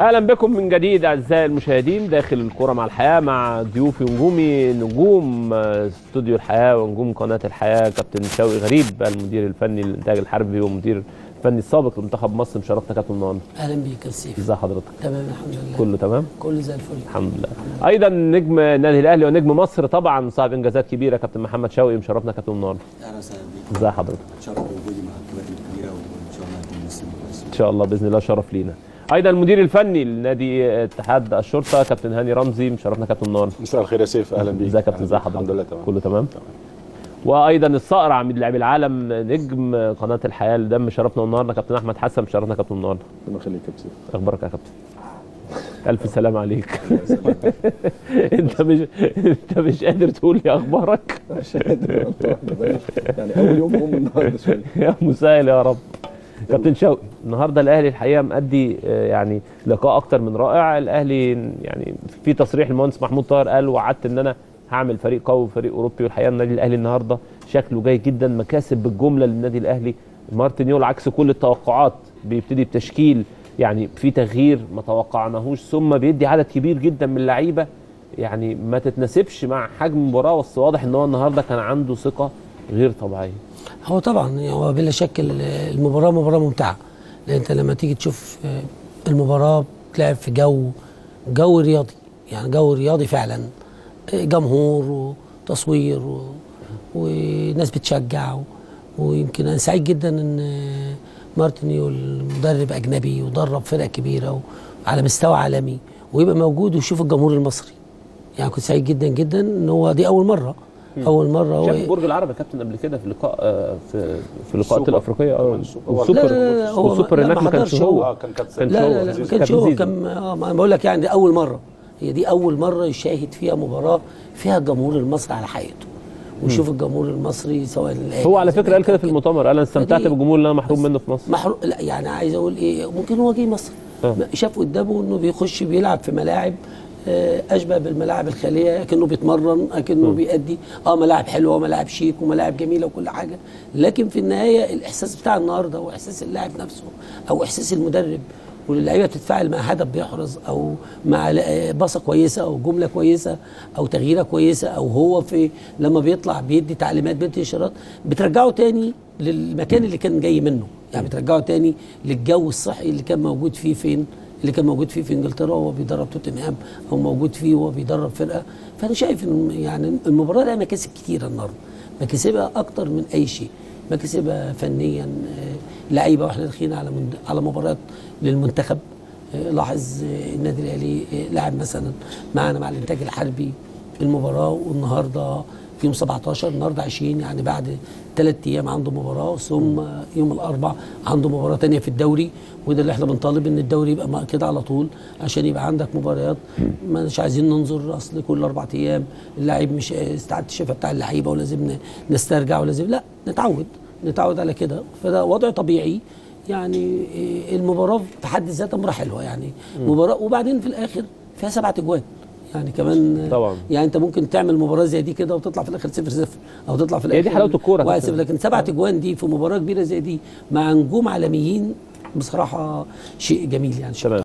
اهلا بكم من جديد اعزائي المشاهدين داخل الكره مع الحياه مع ضيوفي ونجومي نجوم آه، استوديو الحياه ونجوم قناه الحياه كابتن شوقي غريب المدير الفني للانتاج الحربي ومدير الفني السابق لمنتخب مصر مشرفنا كابتن النهارده اهلا بيك يا سيف ازي حضرتك تمام الحمد لله كله تمام كله زي الفل الحمد لله ايضا نجم النادي الاهلي ونجم مصر طبعا صاحب انجازات كبيره كابتن محمد شوقي مشرفنا كابتن النهارده اهلا وسهلا بيك ازي حضرتك شرف وجودي مع الكباتن الكبيره وان شاء الله هيكون مصر كويس ان شاء الله باذن الله شرف لينا ايضا المدير الفني لنادي اتحاد الشرطه كابتن هاني رمزي مشرفنا كابتن النهارده مساء الخير يا سيف اهلا بيك ازيك يا كابتن أهلاً ازي بيك. حضرتك الحمد لله تمام كله تمام وايضا الصقر عميد لاعبي العالم نجم قناه الحياه اللي دم شرفنا النهارده كابتن احمد حسن مشرفنا كابتن النهارده ربنا يخليك يا سيف اخبارك يا كابتن الف سلام عليك انت مش انت مش قادر تقول لي اخبارك مش قادر والله، بلاش. يعني اول يوم هم النهارده شويه يا مسهل يا رب كابتن شوقي النهارده الاهلي الحقيقه مأدي آه، يعني لقاء اكتر من رائع الاهلي يعني في تصريح المهندس محمود طاهر قال وعدت ان انا هعمل فريق قوي وفريق اوروبي والحقيقه النادي الاهلي النهارده شكله جيد جدا مكاسب بالجمله للنادي الاهلي مارتينيول عكس كل التوقعات بيبتدي بتشكيل يعني في تغيير ما توقعناهوش ثم بيدي عدد كبير جدا من اللعيبه يعني ما تتناسبش مع حجم المباراه بس واضح ان هو النهارده كان عنده ثقه غير طبيعيه هو طبعا هو بلا شك ال- المباراه مباراه ممتعه لان انت لما تيجي تشوف آه، المباراه بتلعب في جو جو رياضي يعني جو رياضي فعلا آه، جمهور وتصوير و... وناس بتشجع و... ويمكن انا سعيد جدا ان آه، مارتينيول مدرب اجنبي ودرب فرق كبيره وعلى مستوى عالمي ويبقى موجود ويشوف الجمهور المصري يعني كنت سعيد جدا جدا ان هو دي اول مره اول مره هو شاف برج العرب يا كابتن قبل كده في لقاء آه، في في اللقاءات السوبر. الافريقيه اه السوبر. والسوبر لا، لا، لا، هو والسوبر لا، هناك ما ما كانش حضرش هو هو. اه كان كان كان لا شو- لا لا ما كان كانش هو زيزو. كان اه ما أنا بقول لك يعني دي اول مره هي دي اول مره يشاهد فيها مباراه فيها الجمهور المصري على حقيقته ويشوف الجمهور المصري سواء الأهلي هو على أو فكره قال كده في الزمالك أو المؤتمر قال انا استمتعت فدي- بالجمهور اللي انا محروم منه في مصر محروق لا يعني عايز اقول ايه ممكن هو جه مصر آه. شاف قدامه انه بيخش بيلعب في ملاعب آه، اشبه بالملاعب الخاليه اكنه بيتمرن اكنه بيأدي اه ملاعب حلوه وملاعب شيك وملاعب جميله وكل حاجه لكن في النهايه الاحساس بتاع النهارده هو احساس اللاعب نفسه او احساس المدرب واللعيبه بتتفاعل مع هدف بيحرز او مع ل- آه، باصه كويسه او جمله كويسه او تغييره كويسه او هو في لما بيطلع بيدي تعليمات بيدي اشارات بترجعه تاني للمكان اللي كان جاي منه يعني بترجعه تاني للجو الصحي اللي كان موجود فيه فين اللي كان موجود فيه في انجلترا وهو بيدرب توتنهام او موجود فيه وهو بيدرب فرقه فانا شايف ان يعني المباراه لها مكاسب كتيره النهارده مكاسبها اكتر من اي شيء مكاسبها فنيا آه، لعيبه واحنا داخلين على مند- على مباراه للمنتخب آه، لاحظ آه، النادي الاهلي آه، لعب مثلا معانا مع الانتاج الحربي المباراه والنهارده يوم 17 النهارده 20 يعني بعد ثلاث ايام عنده مباراه ثم يوم الاربع عنده مباراه تانية في الدوري وده اللي احنا بنطالب ان الدوري يبقى مع- كده على طول عشان يبقى عندك مباريات مش عايزين ننظر اصل كل اربع ايام اللاعب مش استعاده الشفاء بتاع اللعيبه ولازم ن- نسترجع ولازم لا نتعود نتعود على كده فده وضع طبيعي يعني إيه، المباراه في حد ذاتها مباراه حلوه يعني مباراه وبعدين في الاخر فيها سبعة اجوان يعني كمان طبعا. يعني انت ممكن تعمل مباراه زي دي كده وتطلع في الاخر 0 0 او تطلع في هي الاخر دي حلاوة الكورة واحد كابتن. صفر. لكن سبعة اجوان دي في مباراه كبيره زي دي مع نجوم عالميين بصراحه شيء جميل يعني تمام